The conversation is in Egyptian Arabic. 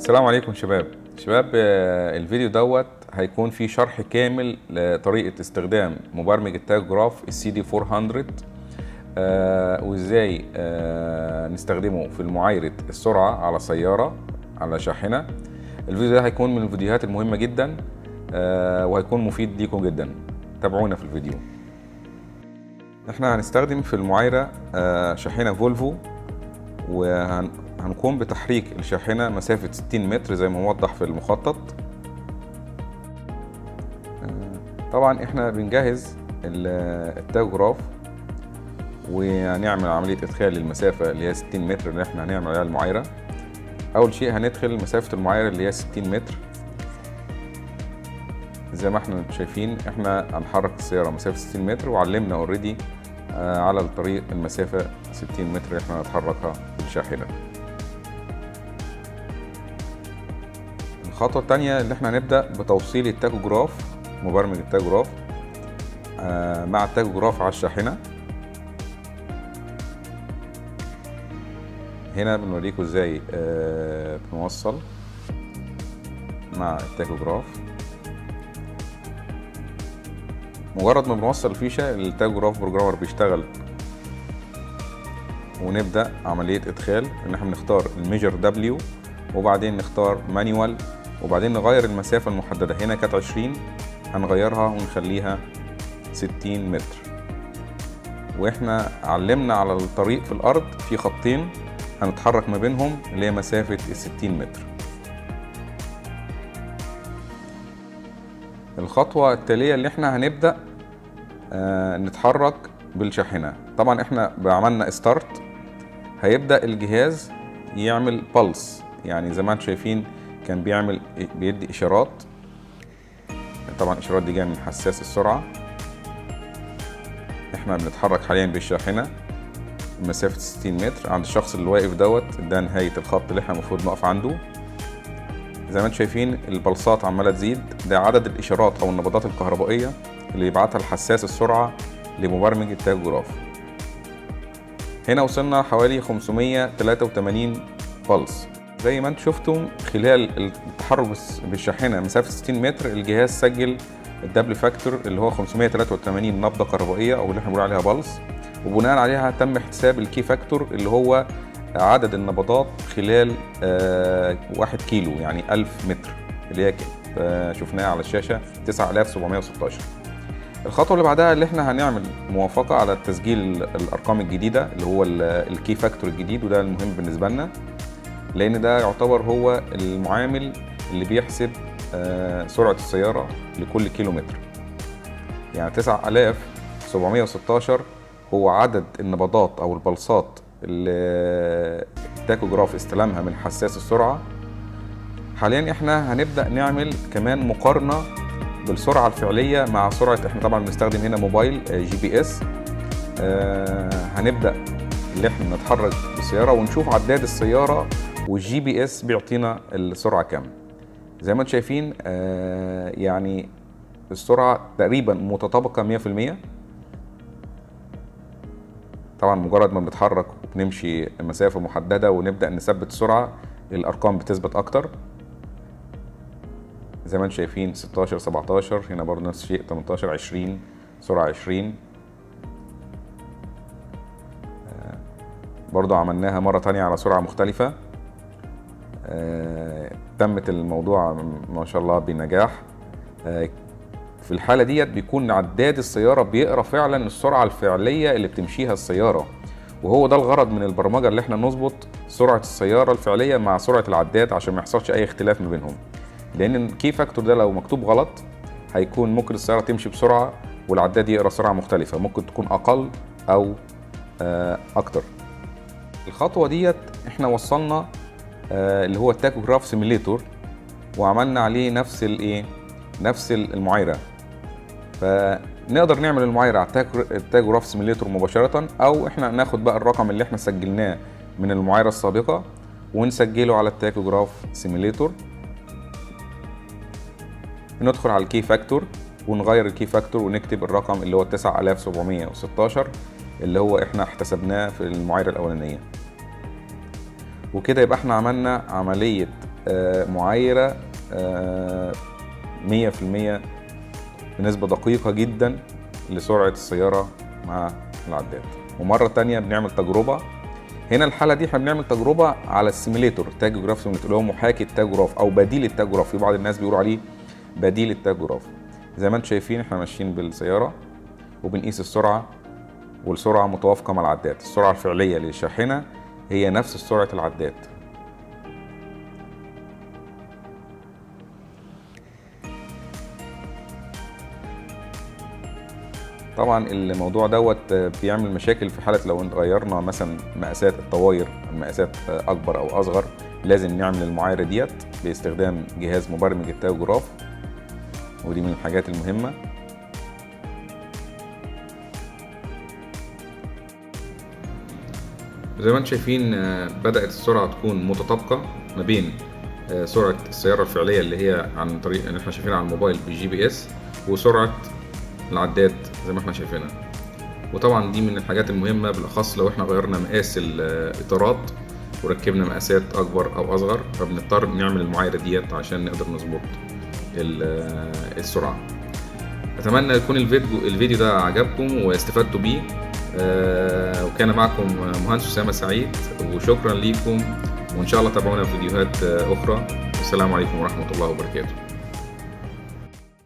السلام عليكم شباب شباب آه، الفيديو دوت هيكون فيه شرح كامل لطريقة استخدام مبرمج التاجراف السي دي 400 آه، وازاي آه، نستخدمه في المعايرة السرعة على سيارة على شاحنة الفيديو ده هيكون من الفيديوهات المهمة جدا آه، وهيكون مفيد ليكم جدا تابعونا في الفيديو احنا هنستخدم في المعايرة آه، شاحنة فولفو وهنقوم بتحريك الشاحنة مسافة 60 متر زي ما موضح في المخطط آه، طبعا احنا بنجهز ال- التاجراف وهنعمل عملية إدخال للمسافة اللي هي 60 متر اللي احنا هنعمل عليها المعايرة أول شيء هندخل مسافة المعايرة اللي هي 60 متر زي ما احنا شايفين احنا هنحرك السيارة مسافة 60 متر وعلمنا اوريدي على الطريق المسافة 60 متر اللي احنا هنتحركها بالشاحنة الخطوة التانية اللي احنا هنبدأ بتوصيل التاكوجراف مبرمج التاكوجراف آه، مع التاكوجراف على الشاحنة هنا بنوريكم ازاي آه، بنوصل مع التاكوجراف مجرد ما بنوصل الفيشة التاجوجراف بروجرامر بيشتغل ونبدأ عملية إدخال إن احنا بنختار الميجر دبليو وبعدين نختار مانيوال وبعدين نغير المسافة المحددة هنا كانت 20 هنغيرها ونخليها 60 متر واحنا علمنا على الطريق في الأرض في خطين هنتحرك ما بينهم اللي هي مسافة ال 60 متر الخطوة التالية اللي احنا هنبدأ آه نتحرك بالشاحنة طبعا احنا عملنا ستارت هيبدأ الجهاز يعمل بلس يعني زي ما انتم شايفين كان بيعمل بيدي اشارات طبعا الاشارات دي جايه من حساس السرعة احنا بنتحرك حاليا بالشاحنة مسافة 60 متر عند الشخص اللي واقف دوت ده نهاية الخط اللي احنا المفروض نقف عنده زي ما انتم شايفين البلصات عماله تزيد ده عدد الاشارات او النبضات الكهربائيه اللي يبعتها الحساس السرعه لمبرمج التاجوجراف هنا وصلنا حوالي 583 بلس زي ما انتم شفتم خلال التحرك بالشاحنه مسافه 60 متر الجهاز سجل الدبل فاكتور اللي هو 583 نبضه كهربائيه او اللي احنا بنقول عليها بلس وبناء عليها تم حساب الكي فاكتور اللي هو عدد النبضات خلال آه واحد كيلو يعني ألف متر اللي هي آه شفناها على الشاشة 9716 الخطوة اللي بعدها اللي احنا هنعمل موافقة على تسجيل الأرقام الجديدة اللي هو الكي فاكتور الجديد وده المهم بالنسبة لنا لأن ده يعتبر هو المعامل اللي بيحسب آه سرعة السيارة لكل كيلو متر يعني 9716 هو عدد النبضات أو البلصات اللي التاكوجراف استلمها من حساس السرعة حاليا احنا هنبدأ نعمل كمان مقارنة بالسرعة الفعلية مع سرعة احنا طبعا بنستخدم هنا موبايل جي بي اس آه هنبدأ اللي احنا نتحرك بالسيارة ونشوف عداد السيارة والجي بي اس بيعطينا السرعة كام زي ما انتم شايفين آه يعني السرعة تقريبا متطابقة 100% طبعا مجرد ما بنتحرك وبنمشي مسافة محددة ونبدأ نثبت السرعة الأرقام بتثبت أكتر زي ما انتم شايفين 16 17 هنا برضه نفس الشيء 18 20 سرعة 20 برضه عملناها مرة تانية على سرعة مختلفة تمت الموضوع ما شاء الله بنجاح في الحالة ديت بيكون عداد السيارة بيقرا فعلا السرعة الفعلية اللي بتمشيها السيارة وهو ده الغرض من البرمجة اللي احنا نظبط سرعة السيارة الفعلية مع سرعة العداد عشان ما يحصلش أي اختلاف ما بينهم لأن الكي فاكتور ده لو مكتوب غلط هيكون ممكن السيارة تمشي بسرعة والعداد يقرا سرعة مختلفة ممكن تكون أقل أو أكتر الخطوة ديت احنا وصلنا اللي هو التاكوجراف سيميليتور وعملنا عليه نفس الايه نفس المعايره فنقدر نعمل المعايره على التاجوجراف سيميليتور مباشره او احنا ناخد بقى الرقم اللي احنا سجلناه من المعايره السابقه ونسجله على التاكوجراف سيميليتور ندخل على الكي فاكتور ونغير الكي فاكتور ونكتب الرقم اللي هو 9716 اللي هو احنا احتسبناه في المعايره الاولانيه وكده يبقى احنا عملنا عمليه آه، معايره آه، 100% بنسبه دقيقه جدا لسرعه السياره مع العداد ومره تانية بنعمل تجربه هنا الحاله دي احنا بنعمل تجربه على السيميليتور تاجوجراف سيميليتور اللي هو محاكي التاجوجراف او بديل التاجوجراف في بعض الناس بيقولوا عليه بديل التاجوجراف زي ما انتم شايفين احنا ماشيين بالسياره وبنقيس السرعه والسرعه متوافقه مع العداد السرعه الفعليه للشاحنه هي نفس سرعه العداد طبعا الموضوع دوت بيعمل مشاكل في حاله لو غيرنا مثلا مقاسات الطواير مقاسات اكبر او اصغر لازم نعمل المعايره ديت باستخدام جهاز مبرمج التاجوجراف ودي من الحاجات المهمه زي ما انتم شايفين آه، بدأت السرعة تكون متطابقة ما بين آه، سرعة السيارة الفعلية اللي هي عن طريق ان احنا شايفينها على الموبايل بالجي بي اس وسرعة العداد زي ما احنا شايفينها وطبعا دي من الحاجات المهمة بالأخص لو احنا غيرنا مقاس الإطارات وركبنا مقاسات أكبر أو أصغر فبنضطر نعمل المعايرة ديت عشان نقدر نظبط ال- آه، السرعة أتمنى يكون الفيديو الفيديو ده عجبكم واستفدتوا بيه آه، وكان معكم مهندس أسامة سعيد وشكرا ليكم وإن شاء الله تابعونا في فيديوهات آه، أخرى والسلام عليكم ورحمة الله وبركاته